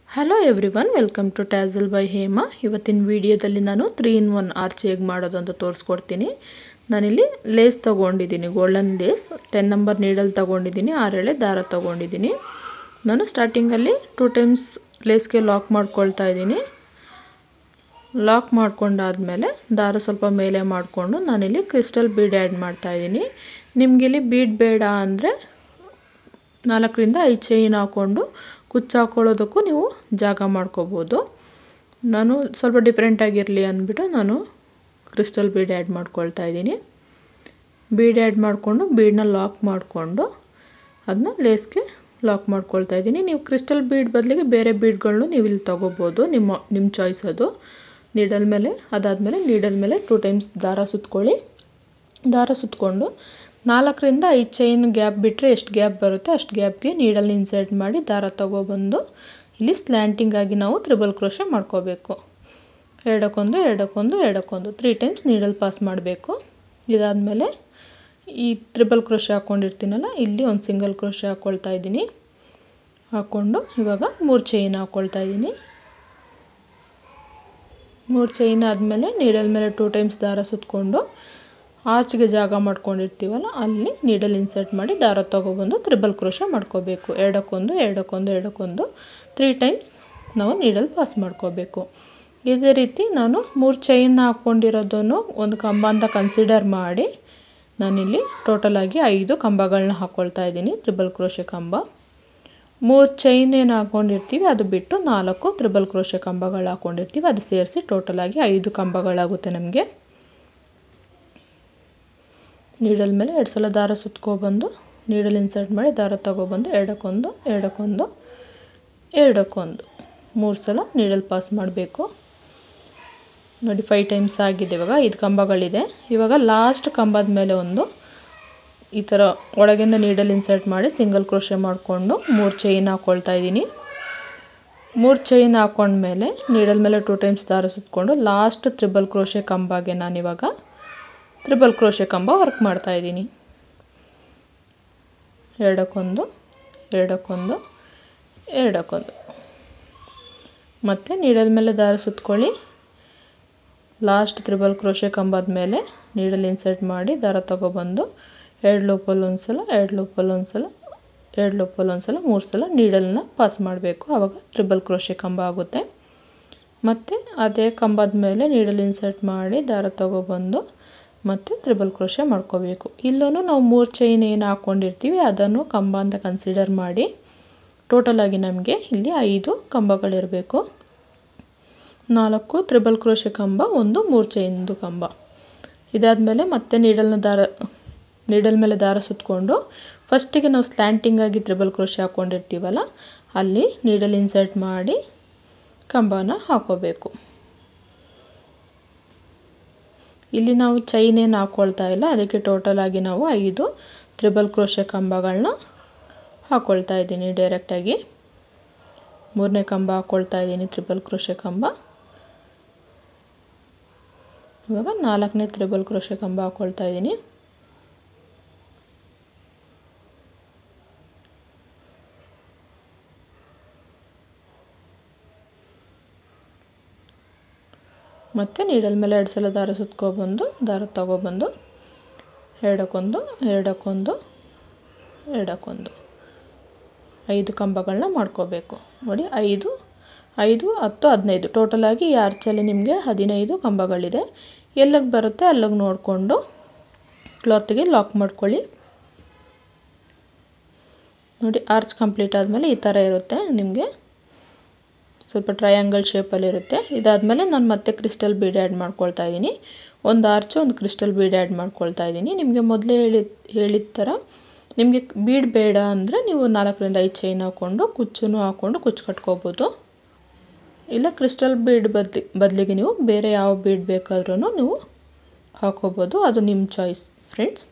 hello everyone welcome to tassel by Hema ಇವತ್ತಿನ ವಿಡಿಯೋದಲ್ಲಿ ನಾನು ತ್ರೀ ಇನ್ ಒನ್ ಆರ್ಚ್ ಹೇಗೆ ಮಾಡೋದು ಅಂತ ತೋರಿಸ್ಕೊಡ್ತೀನಿ ನಾನಿಲ್ಲಿ ಲೇಸ್ ತೊಗೊಂಡಿದ್ದೀನಿ golden lace ten number needle ತೊಗೊಂಡಿದ್ದೀನಿ ಆರೇಳೆ ದಾರ ತೊಗೊಂಡಿದ್ದೀನಿ ನಾನು ಸ್ಟಾರ್ಟಿಂಗಲ್ಲಿ ಟೂ ಟೈಮ್ಸ್ ಲೇಸ್ಗೆ ಲಾಕ್ ಮಾಡ್ಕೊಳ್ತಾ ಇದ್ದೀನಿ ಲಾಕ್ ಮಾಡ್ಕೊಂಡಾದಮೇಲೆ ದಾರ ಸ್ವಲ್ಪ ಮೇಲೆ ಮಾಡಿಕೊಂಡು ನಾನಿಲ್ಲಿ ಕ್ರಿಸ್ಟಲ್ ಬೀಡ್ ಆ್ಯಡ್ ಮಾಡ್ತಾ ಇದ್ದೀನಿ ನಿಮಗಿಲ್ಲಿ ಬೀಡ್ ಬೇಡ ಅಂದರೆ ನಾಲ್ಕರಿಂದ ಐದು ಚೈನ್ ಹಾಕ್ಕೊಂಡು ಕುಚ್ಚು ಹಾಕ್ಕೊಳ್ಳೋದಕ್ಕೂ ನೀವು ಜಾಗ ಮಾಡ್ಕೋಬೋದು ನಾನು ಸ್ವಲ್ಪ ಡಿಫ್ರೆಂಟ್ ಆಗಿರಲಿ ಅಂದ್ಬಿಟ್ಟು ನಾನು ಕ್ರಿಸ್ಟಲ್ ಬೀಡ್ ಆ್ಯಡ್ ಮಾಡ್ಕೊಳ್ತಾ ಇದ್ದೀನಿ ಬೀಡ್ ಆ್ಯಡ್ ಮಾಡಿಕೊಂಡು ಬೀಡನ್ನ ಲಾಕ್ ಮಾಡಿಕೊಂಡು ಅದನ್ನ ಲೇಸ್ಗೆ ಲಾಕ್ ಮಾಡ್ಕೊಳ್ತಾ ಇದ್ದೀನಿ ನೀವು ಕ್ರಿಸ್ಟಲ್ ಬೀಡ್ ಬದಲಿಗೆ ಬೇರೆ ಬೀಡ್ಗಳನ್ನೂ ನೀವು ಇಲ್ಲಿ ತೊಗೋಬೋದು ನಿಮ್ಮ ನಿಮ್ಮ ಚಾಯ್ಸ್ ಅದು ನೀಡಲ್ ಮೇಲೆ ಅದಾದಮೇಲೆ ನೀಡಲ್ ಮೇಲೆ ಟೂ ಟೈಮ್ಸ್ ದಾರ ಸುತ್ಕೊಳ್ಳಿ ದಾರ ಸುತ್ತಕೊಂಡು ನಾಲ್ಕರಿಂದ ಐದು ಚೈನ್ ಗ್ಯಾಪ್ ಬಿಟ್ಟರೆ ಎಷ್ಟು ಗ್ಯಾಪ್ ಬರುತ್ತೆ ಅಷ್ಟು ಗ್ಯಾಪ್ಗೆ ನೀಡಲ್ಲಿ ಇನ್ಸರ್ಟ್ ಮಾಡಿ ದಾರ ತೊಗೊಬಂದು ಇಲ್ಲಿ ಸ್ಲ್ಯಾಂಟಿಂಗ್ ಆಗಿ ನಾವು ತ್ರಿಬಲ್ ಕ್ರೋಶೆ ಮಾಡ್ಕೋಬೇಕು ಎರಡಕ್ಕೊಂದು ಎರಡಕ್ಕೊಂದು ಎರಡಕ್ಕೊಂದು ತ್ರೀ ಟೈಮ್ಸ್ ನೀಡಲ್ ಪಾಸ್ ಮಾಡಬೇಕು ಇದಾದಮೇಲೆ ಈ ತ್ರಿಬಲ್ ಕ್ರೋಶೆ ಹಾಕ್ಕೊಂಡಿರ್ತೀನಲ್ಲ ಇಲ್ಲಿ ಒಂದು ಸಿಂಗಲ್ ಕ್ರೋಶೆ ಹಾಕ್ಕೊಳ್ತಾ ಇದ್ದೀನಿ ಹಾಕ್ಕೊಂಡು ಇವಾಗ ಮೂರು ಚೈನ್ ಹಾಕ್ಕೊಳ್ತಾ ಇದ್ದೀನಿ ಮೂರು ಚೈನ್ ಆದಮೇಲೆ ನೀಡಲ್ ಮೇಲೆ ಟೂ ಟೈಮ್ಸ್ ದಾರ ಸುತ್ತಕೊಂಡು ಆಚೆಗೆ ಜಾಗ ಮಾಡ್ಕೊಂಡಿರ್ತೀವಲ್ಲ ಅಲ್ಲಿ ನೀಡಲ್ ಇನ್ಸರ್ಟ್ ಮಾಡಿ ದಾರ ತೊಗೊಬಂದು ತ್ರಿಬಲ್ ಕ್ರೋಶ ಮಾಡ್ಕೋಬೇಕು ಎರಡಕ್ಕೊಂದು ಎರಡಕ್ಕೊಂದು ಎರಡಕ್ಕೊಂದು ತ್ರೀ ಟೈಮ್ಸ್ ನಾವು ನೀಡಲ್ ಪಾಸ್ ಮಾಡ್ಕೋಬೇಕು ಇದೇ ರೀತಿ ನಾನು ಮೂರು ಚೈನ್ ಹಾಕ್ಕೊಂಡಿರೋದನ್ನು ಒಂದು ಕಂಬ ಅಂತ ಕನ್ಸಿಡರ್ ಮಾಡಿ ನಾನಿಲ್ಲಿ ಟೋಟಲಾಗಿ ಐದು ಕಂಬಗಳನ್ನ ಹಾಕ್ಕೊಳ್ತಾ ಇದ್ದೀನಿ ತ್ರಿಬಲ್ ಕ್ರೋಶೆ ಕಂಬ ಮೂರು ಚೈನ್ ಏನು ಹಾಕ್ಕೊಂಡಿರ್ತೀವಿ ಅದು ಬಿಟ್ಟು ನಾಲ್ಕು ತ್ರಿಬಲ್ ಕ್ರೋಶೆ ಕಂಬಗಳು ಹಾಕ್ಕೊಂಡಿರ್ತೀವಿ ಅದು ಸೇರಿಸಿ ಟೋಟಲಾಗಿ ಐದು ಕಂಬಗಳಾಗುತ್ತೆ ನಮಗೆ ನೀಡಲ್ ಮೇಲೆ ಎರಡು ಸಲ ದಾರ ಸುತ್ಕೊಬಂದು ನೀಡಲ್ ಇನ್ಸರ್ಟ್ ಮಾಡಿ ದಾರ ತಗೊಬಂದು ಎರಡಕ್ಕೊಂದು ಎರಡಕ್ಕೊಂದು ಎರಡಕ್ಕೊಂದು ಮೂರು ಸಲ ನೀಡಲ್ ಪಾಸ್ ಮಾಡಬೇಕು ನೋಡಿ ಫೈವ್ ಟೈಮ್ಸ್ ಆಗಿದೆ ಇವಾಗ ಐದು ಕಂಬಗಳಿದೆ ಇವಾಗ ಲಾಸ್ಟ್ ಕಂಬದ ಮೇಲೆ ಒಂದು ಈ ಥರ ಒಳಗಿಂದ ನೀಡಲ್ ಇನ್ಸರ್ಟ್ ಮಾಡಿ ಸಿಂಗಲ್ ಕ್ರೋಶೆ ಮಾಡಿಕೊಂಡು ಮೂರು ಚೈನ್ ಹಾಕ್ಕೊಳ್ತಾ ಇದ್ದೀನಿ ಮೂರು ಚೈನ್ ಹಾಕ್ಕೊಂಡ್ಮೇಲೆ ನೀಡಲ್ ಮೇಲೆ ಟೂ ಟೈಮ್ಸ್ ದಾರ ಸುತ್ಕೊಂಡು ಲಾಸ್ಟ್ ತ್ರಿಬಲ್ ಕ್ರೋಶೆ ಕಂಬಗೆ ನಾನಿವಾಗ ತ್ರಿಬಲ್ ಕ್ರೋಶೆ ಕಂಬ ವರ್ಕ್ ಮಾಡ್ತಾ ಇದ್ದೀನಿ ಎರಡಕ್ಕೊಂದು ಎರಡಕ್ಕೊಂದು ಎರಡಕ್ಕೊಂದು ಮತ್ತು ನೀಡಲ್ ಮೇಲೆ ದಾರ ಸುತ್ಕೊಳ್ಳಿ ಲಾಸ್ಟ್ ತ್ರಿಬಲ್ ಕ್ರೋಶೆ ಕಂಬದ ಮೇಲೆ ನೀಡಲ್ ಇನ್ಸರ್ಟ್ ಮಾಡಿ ದಾರ ತಗೊಬಂದು ಎರಡು ಲೂಪಲ್ಲಿ ಒಂದು ಸಲ ಎರಡು ಲೂಪಲ್ಲಿ ಒಂದು ಸಲ ಎರಡು ಲೂಪಲ್ಲಿ ಒಂದು ಸಲ ಮೂರು ಸಲ ನೀಡಲ್ನ ಪಾಸ್ ಮಾಡಬೇಕು ಆವಾಗ ತ್ರಿಬಲ್ ಕ್ರೋಶೆ ಕಂಬ ಆಗುತ್ತೆ ಮತ್ತು ಅದೇ ಕಂಬದ ಮೇಲೆ ನೀಡಲ್ ಇನ್ಸರ್ಟ್ ಮಾಡಿ ದಾರ ತಗೊಬಂದು ಮತ್ತು ತ್ರಿಬಲ್ ಕ್ರೋಶೆ ಮಾಡ್ಕೋಬೇಕು ಇಲ್ಲೂ ನಾವು ಮೂರು ಚೈನ್ ಏನು ಹಾಕ್ಕೊಂಡಿರ್ತೀವಿ ಅದನ್ನು ಕಂಬ ಅಂತ ಕನ್ಸಿಡರ್ ಮಾಡಿ ಟೋಟಲಾಗಿ ನಮಗೆ ಇಲ್ಲಿ ಐದು ಕಂಬಗಳಿರಬೇಕು ನಾಲ್ಕು ತ್ರಿಬಲ್ ಕ್ರೋಶೆ ಕಂಬ ಒಂದು ಮೂರು ಚೈನ್ದು ಕಂಬ ಇದಾದಮೇಲೆ ಮತ್ತೆ ನೀಡಲ್ನ ದಾರ ನೀಡಲ್ ಮೇಲೆ ದಾರ ಸುತ್ತಕೊಂಡು ಫಸ್ಟಿಗೆ ನಾವು ಸ್ಲ್ಯಾಂಟಿಂಗ್ ಆಗಿ ತ್ರಿಬಲ್ ಕ್ರೋಶೆ ಹಾಕ್ಕೊಂಡಿರ್ತೀವಲ್ಲ ಅಲ್ಲಿ ನೀಡಲ್ ಇನ್ಸರ್ಟ್ ಮಾಡಿ ಕಂಬನ ಹಾಕೋಬೇಕು ಇಲ್ಲಿ ನಾವು ಚೈನ್ ಏನು ಹಾಕ್ಕೊಳ್ತಾ ಇಲ್ಲ ಅದಕ್ಕೆ ಟೋಟಲ್ ಆಗಿ ನಾವು ಐದು ತ್ರಿಬಲ್ ಕ್ರೋಶೆ ಕಂಬಗಳನ್ನ ಹಾಕ್ಕೊಳ್ತಾ ಇದ್ದೀನಿ ಡೈರೆಕ್ಟಾಗಿ ಮೂರನೇ ಕಂಬ ಹಾಕ್ಕೊಳ್ತಾ ಇದ್ದೀನಿ ತ್ರಿಬಲ್ ಕ್ರೋಶೆ ಕಂಬ ಇವಾಗ ನಾಲ್ಕನೇ ತ್ರಿಬಲ್ ಕ್ರೋಶೆ ಕಂಬ ಹಾಕ್ಕೊಳ್ತಾ ಇದ್ದೀನಿ ಮತ್ತು ನೀಡಲ್ ಮೇಲೆ ಎರಡು ಸಲ ದಾರ ಸುತ್ಕೊಬಂದು ದಾರ ತಗೊಬಂದು ಎರಡಕ್ಕೊಂದು ಎರಡಕ್ಕೊಂದು ಎರಡಕ್ಕೊಂದು ಐದು ಕಂಬಗಳನ್ನ ಮಾಡ್ಕೋಬೇಕು ನೋಡಿ ಐದು ಐದು ಹತ್ತು ಹದಿನೈದು ಟೋಟಲಾಗಿ ಈ ಆರ್ಚಲ್ಲಿ ನಿಮಗೆ ಹದಿನೈದು ಕಂಬಗಳಿದೆ ಎಲ್ಲಿಗೆ ಬರುತ್ತೆ ಅಲ್ಲಿಗೆ ನೋಡಿಕೊಂಡು ಕ್ಲಾತಿಗೆ ಲಾಕ್ ಮಾಡ್ಕೊಳ್ಳಿ ನೋಡಿ ಆರ್ಚ್ ಕಂಪ್ಲೀಟ್ ಆದಮೇಲೆ ಈ ಥರ ಇರುತ್ತೆ ನಿಮಗೆ ಸ್ವಲ್ಪ ಟ್ರಯಾಂಗಲ್ ಶೇಪಲ್ಲಿರುತ್ತೆ ಇದಾದಮೇಲೆ ನಾನು ಮತ್ತೆ ಕ್ರಿಸ್ಟಲ್ ಬೀಡ್ ಆ್ಯಡ್ ಮಾಡ್ಕೊಳ್ತಾ ಇದ್ದೀನಿ ಒಂದು ಆರ್ಚು ಒಂದು ಕ್ರಿಸ್ಟಲ್ ಬೀಡ್ ಆ್ಯಡ್ ಮಾಡ್ಕೊಳ್ತಾ ಇದ್ದೀನಿ ನಿಮಗೆ ಮೊದಲೇ ಹೇಳಿ ಹೇಳಿದ ಥರ ನಿಮಗೆ ಬೀಡ್ ಬೇಡ ಅಂದರೆ ನೀವು ನಾಲ್ಕರಿಂದ ಐದು ಚೈನ್ ಹಾಕ್ಕೊಂಡು ಕುಚ್ಚು ಹಾಕ್ಕೊಂಡು ಕುಚ್ಚು ಕಟ್ಕೋಬೋದು ಇಲ್ಲ ಕ್ರಿಸ್ಟಲ್ ಬೀಡ್ ಬದಲಿ ಬದಲಿಗೆ ನೀವು ಬೇರೆ ಯಾವ ಬೀಡ್ ಬೇಕಾದ್ರೂ ನೀವು ಹಾಕೋಬೋದು ಅದು ನಿಮ್ಮ ಚಾಯ್ಸ್ ಫ್ರೆಂಡ್ಸ್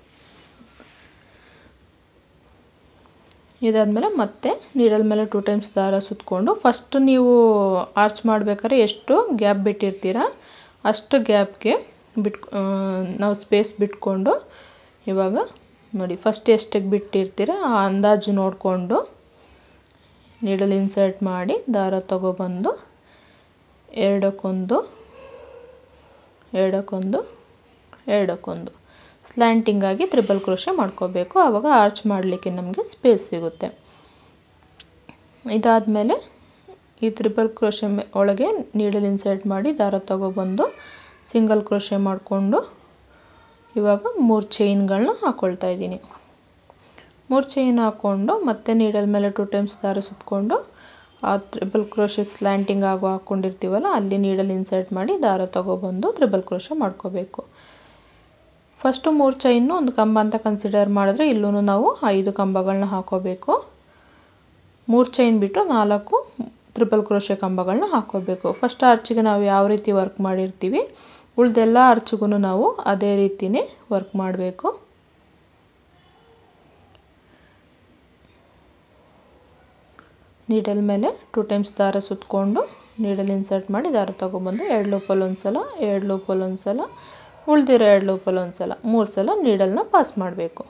ಇದಾದಮೇಲೆ ಮತ್ತೆ ನೀಡಲ್ ಮೇಲೆ ಟೂ ಟೈಮ್ಸ್ ದಾರ ಸುತ್ತಕೊಂಡು ಫಸ್ಟ್ ನೀವು ಆರ್ಚ್ ಮಾಡಬೇಕಾದ್ರೆ ಎಷ್ಟು ಗ್ಯಾಪ್ ಬಿಟ್ಟಿರ್ತೀರ ಅಷ್ಟು ಗ್ಯಾಪ್ಗೆ ಬಿಟ್ ನಾವು ಸ್ಪೇಸ್ ಬಿಟ್ಕೊಂಡು ಇವಾಗ ನೋಡಿ ಫಸ್ಟ್ ಎಷ್ಟಕ್ಕೆ ಬಿಟ್ಟಿರ್ತೀರ ಆ ಅಂದಾಜು ನೋಡಿಕೊಂಡು ನೀಡಲ್ ಇನ್ಸರ್ಟ್ ಮಾಡಿ ದಾರ ತಗೊಬಂದು ಎರಡಕ್ಕೊಂದು ಎರಡಕ್ಕೊಂದು ಎರಡಕ್ಕೊಂದು ಸ್ಲ್ಯಾಂಟಿಂಗ್ ಆಗಿ ತ್ರಿಬಲ್ ಕ್ರೋಶೆ ಮಾಡ್ಕೋಬೇಕು ಆವಾಗ ಆರ್ಚ್ ಮಾಡಲಿಕ್ಕೆ ನಮಗೆ ಸ್ಪೇಸ್ ಸಿಗುತ್ತೆ ಇದಾದಮೇಲೆ ಈ ತ್ರಿಬಲ್ ಕ್ರೋಶೆ ಒಳಗೆ ನೀಡಲ್ ಇನ್ಸರ್ಟ್ ಮಾಡಿ ದಾರ ತಗೊಬಂದು ಸಿಂಗಲ್ ಕ್ರೋಶೆ ಮಾಡಿಕೊಂಡು ಇವಾಗ ಮೂರು ಚೈನ್ಗಳನ್ನ ಹಾಕ್ಕೊಳ್ತಾ ಇದ್ದೀನಿ ಮೂರು ಚೈನ್ ಹಾಕ್ಕೊಂಡು ಮತ್ತೆ ನೀಡಲ್ ಮೇಲೆ ಟು ಟೈಮ್ಸ್ ದಾರ ಸುತ್ತಕೊಂಡು ಆ ತ್ರಿಬಲ್ ಕ್ರೋಶೆ ಸ್ಲ್ಯಾಂಟಿಂಗ್ ಆಗೋ ಹಾಕ್ಕೊಂಡಿರ್ತೀವಲ್ಲ ಅಲ್ಲಿ ನೀಡಲ್ ಇನ್ಸರ್ಟ್ ಮಾಡಿ ದಾರ ತಗೊಬಂದು ತ್ರಿಬಲ್ ಕ್ರೋಶೆ ಮಾಡ್ಕೋಬೇಕು ಫಸ್ಟು ಮೂರು ಚೈನ್ನು ಒಂದು ಕಂಬ ಅಂತ ಕನ್ಸಿಡರ್ ಮಾಡಿದ್ರೆ ಇಲ್ಲೂ ನಾವು ಐದು ಕಂಬಗಳನ್ನ ಹಾಕೋಬೇಕು ಮೂರು ಚೈನ್ ಬಿಟ್ಟು ನಾಲ್ಕು ತ್ರಿಬಲ್ ಕ್ರೋಶೆ ಕಂಬಗಳನ್ನ ಹಾಕೋಬೇಕು ಫಸ್ಟ್ ಆರ್ಚಿಗೆ ನಾವು ಯಾವ ರೀತಿ ವರ್ಕ್ ಮಾಡಿರ್ತೀವಿ ಉಳ್ದೆಲ್ಲ ಆರ್ಚಿಗೂ ನಾವು ಅದೇ ರೀತಿಯೇ ವರ್ಕ್ ಮಾಡಬೇಕು ನೀಡಲ್ ಮೇಲೆ ಟೂ ಟೈಮ್ಸ್ ದಾರ ಸುತ್ತಕೊಂಡು ನೀಡಲ್ ಇನ್ಸರ್ಟ್ ಮಾಡಿ ದಾರ ತೊಗೊಬಂದು ಎರಡು ಲೂಪಲ್ಲಿ ಒಂದು ಸಲ ಎರಡು ಲೂಪಲ್ಲಿ ಒಂದು ಸಲ ಉಳ್ದಿರೋ ಎರಡು ಲೂಪಲ್ಲಿ ಒಂದು ಸಲ ಮೂರು ಸಲ ನೀಡಲ್ನ ಪಾಸ್ ಮಾಡಬೇಕು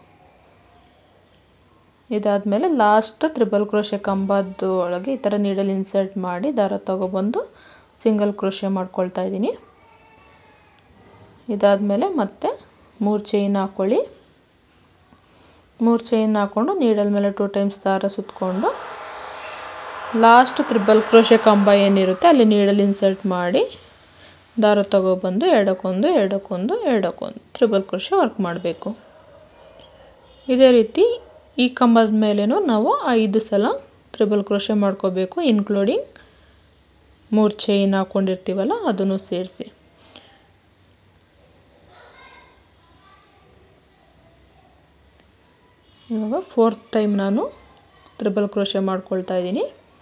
ಇದಾದಮೇಲೆ ಲಾಸ್ಟ್ ತ್ರಿಬಲ್ ಕ್ರೋಶೆ ಕಂಬದ ಒಳಗೆ ಈ ಥರ ನೀಡಲ್ ಇನ್ಸರ್ಟ್ ಮಾಡಿ ದಾರ ತೊಗೊಬಂದು ಸಿಂಗಲ್ ಕ್ರೋಶೆ ಮಾಡ್ಕೊಳ್ತಾ ಇದ್ದೀನಿ ಇದಾದಮೇಲೆ ಮತ್ತೆ ಮೂರು ಚೈನ್ ಹಾಕ್ಕೊಳ್ಳಿ ಮೂರು ಚೈನ್ ಹಾಕ್ಕೊಂಡು ನೀಡಲ್ ಮೇಲೆ ಟೂ ಟೈಮ್ಸ್ ದಾರ ಸುತ್ತಕೊಂಡು ಲಾಸ್ಟ್ ತ್ರಿಬಲ್ ಕ್ರೋಶೆ ಕಂಬ ಏನಿರುತ್ತೆ ಅಲ್ಲಿ ನೀಡಲ್ ಇನ್ಸರ್ಟ್ ಮಾಡಿ ದಾರ ತಗೊಬಂದು ಎರಡಕ್ಕೊಂದು ಎರಡಕ್ಕೊಂದು ಎರಡಕ್ಕೊಂದು ತ್ರಿಬಲ್ ಕ್ರೋಶೆ ವರ್ಕ್ ಮಾಡಬೇಕು ಇದೇ ರೀತಿ ಈ ಕಂಬದ ಮೇಲೇನೂ ನಾವು ಐದು ಸಲ ತ್ರಿಬಲ್ ಕ್ರೋಶೆ ಮಾಡ್ಕೋಬೇಕು ಇನ್ಕ್ಲೂಡಿಂಗ್ ಮೂರು ಚೈನ್ ಹಾಕ್ಕೊಂಡಿರ್ತೀವಲ್ಲ ಅದನ್ನು ಸೇರಿಸಿ ಇವಾಗ ಫೋರ್ತ್ ಟೈಮ್ ನಾನು ತ್ರಿಬಲ್ ಕ್ರೋಶೆ ಮಾಡ್ಕೊಳ್ತಾ ಇದ್ದೀನಿ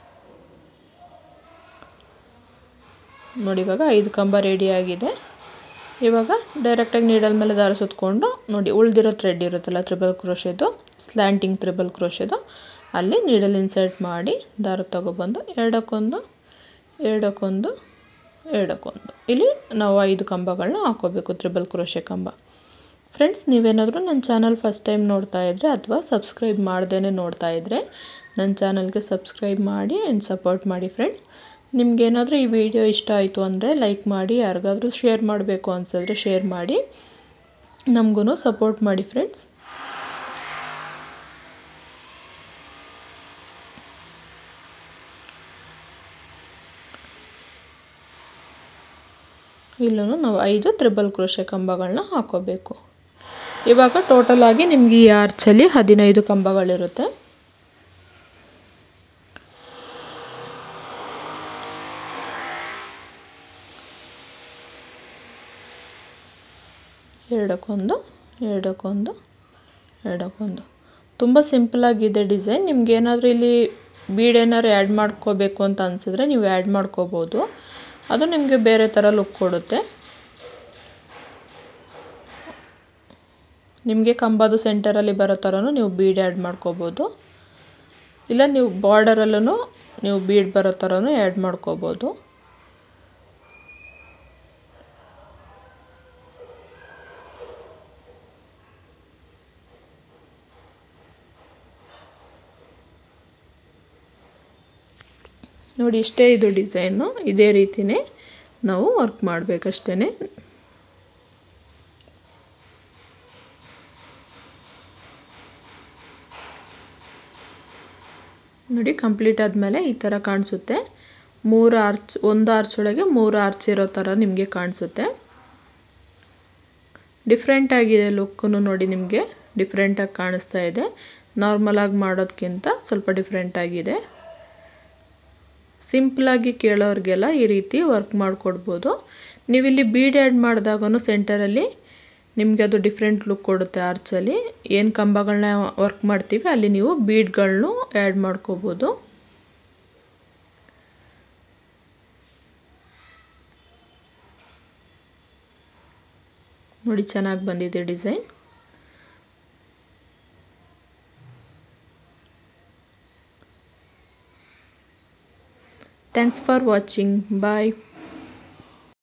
ನೋಡಿ ಇವಾಗ ಐದು ಕಂಬ ರೆಡಿ ಆಗಿದೆ ಇವಾಗ ಡೈರೆಕ್ಟಾಗಿ ನೀಡಲ್ ಮೇಲೆ ದಾರ ಸುತ್ತಕೊಂಡು ನೋಡಿ ಉಳಿದಿರೋ ಥ್ರೆಡ್ ಇರುತ್ತಲ್ಲ ತ್ರಿಬಲ್ ಕ್ರೋಶೆದು ಸ್ಲ್ಯಾಂಟಿಂಗ್ ತ್ರಿಬಲ್ ಕ್ರೋಶೆದು ಅಲ್ಲಿ ನೀಡಲ್ ಇನ್ಸರ್ಟ್ ಮಾಡಿ ದಾರ ತಗೊಬಂದು ಎರಡಕ್ಕೊಂದು ಎರಡಕ್ಕೊಂದು ಎರಡಕ್ಕೊಂದು ಇಲ್ಲಿ ನಾವು ಐದು ಕಂಬಗಳನ್ನ ಹಾಕೋಬೇಕು ತ್ರಿಬಲ್ ಕ್ರೋಶೆ ಕಂಬ ಫ್ರೆಂಡ್ಸ್ ನೀವೇನಾದರೂ ನನ್ನ ಚಾನಲ್ ಫಸ್ಟ್ ಟೈಮ್ ನೋಡ್ತಾ ಇದ್ದರೆ ಅಥವಾ ಸಬ್ಸ್ಕ್ರೈಬ್ ಮಾಡ್ದೇ ನೋಡ್ತಾ ಇದ್ದರೆ ನನ್ನ ಚಾನಲ್ಗೆ ಸಬ್ಸ್ಕ್ರೈಬ್ ಮಾಡಿ ಆ್ಯಂಡ್ ಸಪೋರ್ಟ್ ಮಾಡಿ ಫ್ರೆಂಡ್ಸ್ ನಿಮ್ಗೇನಾದರೂ ಈ ವಿಡಿಯೋ ಇಷ್ಟ ಆಯಿತು ಅಂದರೆ ಲೈಕ್ ಮಾಡಿ ಯಾರಿಗಾದ್ರೂ ಶೇರ್ ಮಾಡಬೇಕು ಅನ್ಸಿದ್ರೆ ಶೇರ್ ಮಾಡಿ ನಮಗೂ ಸಪೋರ್ಟ್ ಮಾಡಿ ಫ್ರೆಂಡ್ಸ್ ಇಲ್ಲೂ ನಾವು ಐದು ತ್ರಿಬಲ್ ಕ್ರೋಶೆ ಕಂಬಗಳನ್ನ ಹಾಕೋಬೇಕು ಇವಾಗ ಟೋಟಲ್ ಆಗಿ ನಿಮ್ಗೆ ಈ ಆರ್ಚಲ್ಲಿ ಹದಿನೈದು ಕಂಬಗಳಿರುತ್ತೆ ಎರಡಕ್ಕೊಂದು ಎರಡಕ್ಕೊಂದು ಎರಡಕ್ಕೊಂದು ತುಂಬ ಸಿಂಪಲಾಗಿದೆ ಡಿಸೈನ್ ನಿಮ್ಗೆ ಏನಾದರೂ ಇಲ್ಲಿ ಬೀಡ್ ಏನಾದ್ರು ಆ್ಯಡ್ ಮಾಡ್ಕೋಬೇಕು ಅಂತ ಅನಿಸಿದ್ರೆ ನೀವು ಆ್ಯಡ್ ಮಾಡ್ಕೋಬೋದು ಅದು ನಿಮಗೆ ಬೇರೆ ಥರ ಲುಕ್ ಕೊಡುತ್ತೆ ನಿಮಗೆ ಕಂಬದ ಸೆಂಟರಲ್ಲಿ ಬರೋ ಥರನೂ ನೀವು ಬೀಡ್ ಆ್ಯಡ್ ಮಾಡ್ಕೋಬೋದು ಇಲ್ಲ ನೀವು ಬಾರ್ಡರಲ್ಲೂ ನೀವು ಬೀಡ್ ಬರೋ ಥರನೂ ಆ್ಯಡ್ ಮಾಡ್ಕೋಬೋದು ನೋಡಿ ಇಷ್ಟೇ ಇದು ಡಿಸೈನು ಇದೇ ರೀತಿಯೇ ನಾವು ವರ್ಕ್ ಮಾಡಬೇಕಷ್ಟೇ ನೋಡಿ ಕಂಪ್ಲೀಟ್ ಆದಮೇಲೆ ಈ ಥರ ಕಾಣಿಸುತ್ತೆ ಮೂರು ಆರ್ಚ್ ಒಂದು ಆರ್ಚ್ ಒಳಗೆ ಮೂರು ಆರ್ಚ್ ಇರೋ ಥರ ನಿಮಗೆ ಕಾಣಿಸುತ್ತೆ ಡಿಫ್ರೆಂಟ್ ಆಗಿದೆ ಲುಕ್ಕೂ ನೋಡಿ ನಿಮಗೆ ಡಿಫ್ರೆಂಟಾಗಿ ಕಾಣಿಸ್ತಾ ಇದೆ ನಾರ್ಮಲಾಗಿ ಮಾಡೋದಕ್ಕಿಂತ ಸ್ವಲ್ಪ ಡಿಫ್ರೆಂಟ್ ಆಗಿದೆ ಸಿಂಪಲಾಗಿ ಕೇಳೋರಿಗೆಲ್ಲ ಈ ರೀತಿ ವರ್ಕ್ ಮಾಡಿಕೊಡ್ಬೋದು ನೀವಿಲ್ಲಿ ಬೀಡ್ ಆ್ಯಡ್ ಮಾಡಿದಾಗೂ ಸೆಂಟರಲ್ಲಿ ನಿಮಗೆ ಅದು ಡಿಫ್ರೆಂಟ್ ಲುಕ್ ಕೊಡುತ್ತೆ ಆರ್ಚಲ್ಲಿ ಏನು ಕಂಬಗಳನ್ನ ವರ್ಕ್ ಮಾಡ್ತೀವಿ ಅಲ್ಲಿ ನೀವು ಬೀಡ್ಗಳನ್ನೂ ಆ್ಯಡ್ ಮಾಡ್ಕೋಬೋದು ನೋಡಿ ಚೆನ್ನಾಗಿ ಬಂದಿದೆ design thanks for watching bye